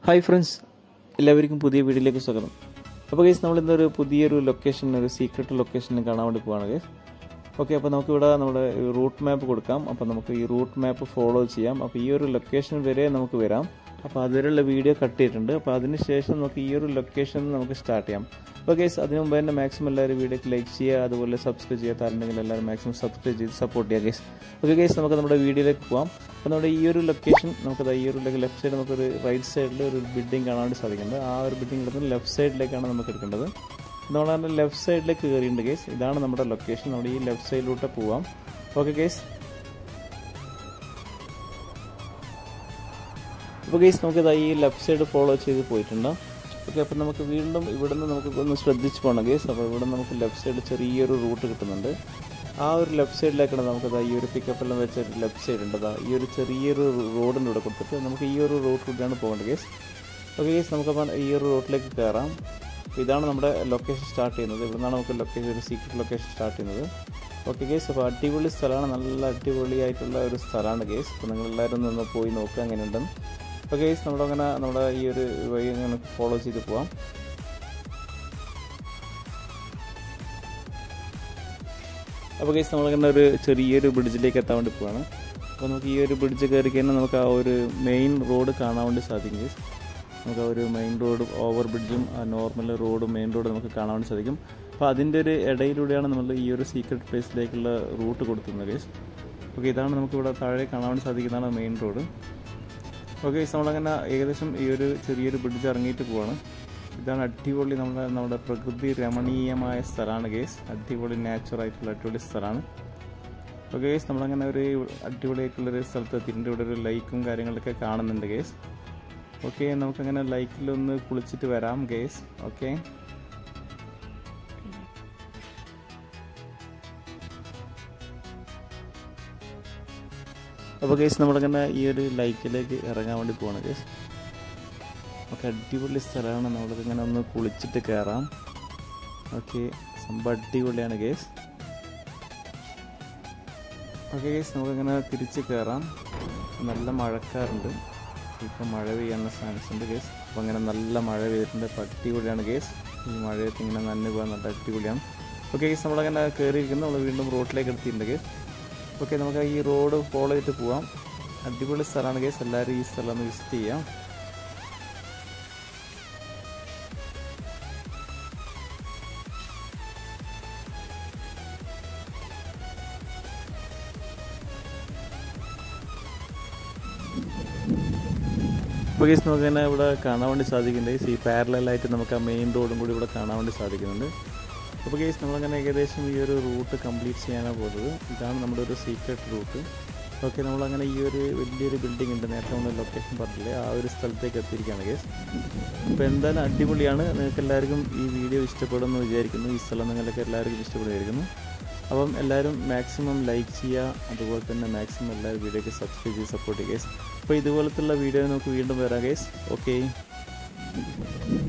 hi friends എല്ലാവർക്കും പുതിയ വീഡിയോയിലേക്ക് സ്വാഗതം അപ്പോൾ ഗൈസ് നമ്മൾ ഇന്നൊരു പുതിയൊരു ലൊക്കേഷൻ ഒരു സീക്രട്ട് ലൊക്കേഷൻ കാണാൻ വേണ്ടി പോവാണ് ഗൈസ് ഓക്കെ അപ്പോൾ നമുക്കിവിടെ നമ്മുടെ റൂട്ട് മാപ്പ് കൊടുക്കാം അപ്പോൾ നമുക്ക് ഈ റൂട്ട് മാപ്പ് ഫോളോ ചെയ്യാം അപ്പോൾ ഈ ഒരു ലൊക്കേഷൻ വരെ നമുക്ക് വരാം അപ്പോൾ അതുവരെയുള്ള വീഡിയോ കട്ട് ചെയ്തിട്ടുണ്ട് അപ്പോൾ അതിന് ശേഷം നമുക്ക് ഈ ഒരു ലൊക്കേഷൻ നമുക്ക് സ്റ്റാർട്ട് ചെയ്യാം അപ്പോൾ ഗൈസ് അതിന് മുമ്പ് തന്നെ മാക്സിമം എല്ലാവരും വീഡിയോക്ക് ലൈക്ക് ചെയ്യുക അതുപോലെ സബ്സ്ക്രൈബ് ചെയ്യാത്താറുണ്ടെങ്കിൽ എല്ലാവരും മാക്സിമം സബ്സ്ക്രൈബ് ചെയ്ത് സപ്പോർട്ട് ചെയ്യുക ഗൈസ് ഓക്കെ ഗൈസ് നമുക്ക് നമ്മുടെ വീഡിയോയിലേക്ക് പോകാം അപ്പോൾ നമ്മുടെ ഈ ഒരു ലൊക്കേഷൻ നമുക്കത് ഈ ഒരു ലെഫ്റ്റ് സൈഡ് നമുക്കൊരു റൈറ്റ് സൈഡിൽ ഒരു ബിൽഡിംഗ് കാണാൻ വേണ്ടി സാധിക്കുന്നത് ആ ഒരു ബിൽഡിംഗ് എടുക്കുന്നത് ലെഫ്റ്റ് സൈഡിലേക്കാണ് നമുക്ക് എടുക്കേണ്ടത് നമ്മൾ അതിൻ്റെ ലെഫ്റ്റ് സൈഡിലേക്ക് കയറിയിട്ടുണ്ട് കേസ് ഇതാണ് നമ്മുടെ ലൊക്കേഷൻ നമ്മുടെ ഈ ലെഫ്റ്റ് സൈഡിലോട്ട് പോവാം ഓക്കെ കേസ് അപ്പോൾ കേസ് നമുക്കിത് ഈ ലെഫ്റ്റ് സൈഡ് ഫോളോ ചെയ്ത് പോയിട്ടുണ്ട് ഓക്കെ അപ്പോൾ നമുക്ക് വീണ്ടും ഇവിടെ നിന്ന് നമുക്ക് ഒന്ന് ശ്രദ്ധിച്ച് പോകണം കേസ് അപ്പോൾ ഇവിടെ നമുക്ക് ലെഫ്റ്റ് സൈഡ് ചെറിയൊരു റൂട്ട് കിട്ടുന്നുണ്ട് ആ ഒരു ലെഫ്റ്റ് സൈഡിലേക്കാണ് നമുക്കത് ഈ ഒരു പിക്കപ്പെല്ലാം വെച്ച ലെഫ്റ്റ് സൈഡ് ഉണ്ട് അതാ ഈ ഒരു ചെറിയൊരു റോഡിൻ്റെ ഇവിടെ കൊടുത്തിട്ട് നമുക്ക് ഈ ഒരു റൂട്ട് കൂടിയാണ് പോകേണ്ടത് കേസ് ഓക്കെ കേസ് നമുക്കപ്പോൾ ഈ ഒരു റൂട്ടിലേക്ക് കയറാം അപ്പോൾ ഇതാണ് നമ്മുടെ ലൊക്കേഷൻ സ്റ്റാർട്ട് ചെയ്യുന്നത് ഇവിടെ നിന്നാണ് നമുക്ക് ലൊക്കേഷൻ ഒരു സീക്രട്ട് ലൊക്കേഷൻ സ്റ്റാർട്ട് ചെയ്യുന്നത് ഓക്കെ കേസ് അപ്പോൾ അടിപൊളി സ്ഥലമാണ് നല്ല അടിപൊളിയായിട്ടുള്ള ഒരു സ്ഥലമാണ് കേസ് അപ്പോൾ നിങ്ങളെല്ലാവരും ഒന്ന് പോയി നോക്കുക എങ്ങനെയുണ്ടെന്ന് അപ്പോൾ കേസ് നമ്മളങ്ങനെ നമ്മുടെ ഈ ഒരു വഴി അങ്ങനെ ഫോളോ ചെയ്ത് പോവാം അപ്പോൾ കേസ് നമ്മളങ്ങനെ ഒരു ചെറിയൊരു ബ്രിഡ്ജിലേക്ക് എത്താൻ വേണ്ടി പോവാണ് അപ്പോൾ നമുക്ക് ഈ ഒരു ബ്രിഡ്ജ് കയറി കഴിഞ്ഞാൽ നമുക്ക് ആ ഒരു മെയിൻ റോഡ് കാണാൻ വേണ്ടി സാധിക്കും കേസ് നമുക്ക് ആ ഒരു മെയിൻ റോഡ് ഓവർ ബ്രിഡ്ജും ആ നോർമൽ റോഡും മെയിൻ റോഡ് നമുക്ക് കാണാൻ വേണ്ടി സാധിക്കും അപ്പോൾ അതിൻ്റെ ഒരു ഇടയിലൂടെയാണ് നമ്മൾ ഈ ഒരു സീക്രട്ട് പ്ലേസിലേക്കുള്ള റൂട്ട് കൊടുക്കുന്നത് കേസ് ഓക്കെ ഇതാണ് നമുക്ക് ഇവിടെ താഴെ കാണാൻ വേണ്ടി സാധിക്കുന്നതാണ് മെയിൻ റോഡ് ഓക്കെ നമ്മളങ്ങനെ ഏകദേശം ഈ ഒരു ചെറിയൊരു ബ്രിഡ്ജ് ഇറങ്ങിയിട്ട് പോവാണ് ഇതാണ് അടിപൊളി നമ്മുടെ നമ്മുടെ പ്രകൃതി രമണീയമായ സ്ഥലമാണ് കേസ് അടിപൊളി നാച്ചുറൽ ആയിട്ടുള്ള അടിപൊളി സ്ഥലമാണ് ഓക്കെ കേസ് നമ്മളങ്ങനെ ഒരു അടിപൊളിയായിട്ടുള്ളൊരു സ്ഥലത്ത് എത്തിയിട്ടുണ്ട് ഇവിടെ ഒരു ലൈക്കും കാര്യങ്ങളൊക്കെ കാണുന്നുണ്ട് കേസ് ഓക്കെ നമുക്കങ്ങനെ ലൈക്കിലൊന്ന് കുളിച്ചിട്ട് വരാം ഗേസ് ഓക്കെ അപ്പോൾ കേസ് നമ്മളങ്ങനെ ഈ ഒരു ലൈക്കിലേക്ക് ഇറങ്ങാൻ വേണ്ടി പോവാണ് കേസ് ഓക്കെ അടിപൊളി സ്ഥലമാണ് നമ്മളിങ്ങനെ ഒന്ന് കുളിച്ചിട്ട് കയറാം ഓക്കെ സംഭവം അടിപൊളിയാണ് കേസ് ഓക്കെ കേസ് നമുക്കിങ്ങനെ തിരിച്ച് കയറാം നല്ല മഴക്കാറുണ്ട് ഇപ്പം മഴ പെയ്യാനുള്ള ചാൻസ് ഉണ്ട് കേസ് അപ്പോൾ അങ്ങനെ നല്ല മഴ പെയ്തിട്ടുണ്ട് അപ്പോൾ അടിപൊളിയാണ് കേസ് ഈ മഴയത്ത് ഇങ്ങനെ നനഞ്ഞു പോകാൻ നല്ല അടിപൊളിയാണ് ഓക്കെ കേസ് നമ്മളങ്ങനെ കയറിയിരിക്കുന്നു നമ്മൾ വീണ്ടും റോഡിലേക്ക് എത്തിയിട്ടുണ്ട് കേസ് ഓക്കെ നമുക്ക് ഈ റോഡ് ഫോളോ ചെയ്തിട്ട് പോവാം അടിപൊളി സ്ഥലമാണ് കേസ് എല്ലാവരും ഈ സ്ഥലം ഒന്ന് വിസിറ്റ് ചെയ്യാം ഇപ്പോൾ കേസ് നമുക്ക് തന്നെ ഇവിടെ കാണാൻ വേണ്ടി സാധിക്കുന്നുണ്ട് ഈ പാരലായിട്ട് നമുക്ക് ആ മെയിൻ റോഡും കൂടി ഇവിടെ കാണാൻ വേണ്ടി സാധിക്കുന്നുണ്ട് അപ്പോൾ കേസ് നമ്മളങ്ങനെ ഏകദേശം ഈ ഒരു റൂട്ട് കംപ്ലീറ്റ് ചെയ്യാനാണ് പോകുന്നത് ഇതാണ് നമ്മുടെ ഒരു സീക്രട്ട് റൂട്ട് ഓക്കെ നമ്മളങ്ങനെ ഈ ഒരു വലിയൊരു ബിൽഡിംഗ് ഉണ്ട് നേരത്തെ നമ്മൾ ലൊക്കേഷൻ പറഞ്ഞില്ലേ ആ ഒരു സ്ഥലത്തേക്ക് എത്തിയിരിക്കുകയാണ് കേസ് അപ്പോൾ എന്തായാലും അടിപൊളിയാണ് നിങ്ങൾക്ക് എല്ലാവർക്കും ഈ വീഡിയോ ഇഷ്ടപ്പെടുമെന്ന് വിചാരിക്കുന്നു ഈ സ്ഥലം നിങ്ങൾക്ക് എല്ലാവർക്കും ഇഷ്ടപ്പെടുമായിരിക്കുന്നു അപ്പം എല്ലാവരും മാക്സിമം ലൈക്ക് ചെയ്യുക അതുപോലെ തന്നെ മാക്സിമം എല്ലാവരും വീഡിയോക്ക് സബ്സ്ക്രൈബ് ചെയ്ത് സപ്പോർട്ട് ചെയ്യുക അപ്പോൾ ഇതുപോലത്തുള്ള വീഡിയോ നമുക്ക് വീണ്ടും വരാം ഗേസ് ഓക്കെ